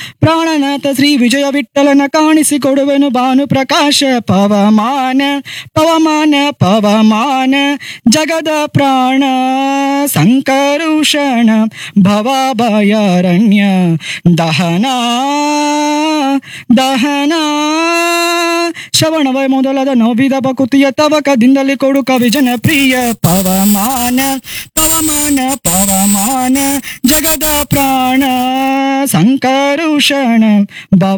ಪ್ರಾಣನಾಥ ಶ್ರೀ ವಿಜಯ ವಿಠಲನ ಕಾಣಿಸಿಕೊಡುವೆನು ಭಾನು ಪ್ರಕಾಶ ಪವಮಾನ ಪವಮಾನ ಪವಮಾನ ಜಗದ ಪ್ರಾಣ ಸಂಕರುಷಣ ಭವಭಯಾರಣ್ಯ ದಹನ ದಹನ ಶ್ರವಣವೇ ಮೊದಲಾದ ನೋವಿದ ಬಕುತಿಯ ತವಕದಿಂದಲೇ ಕೊಡು ಕವಿ ಜನಪ್ರಿಯ ಪವಮಾನ ಪವಮಾನ ಪವಮಾನ ಜಗದ ಪ್ರಾಣ ಸಂಕರುಷಣ ಭವ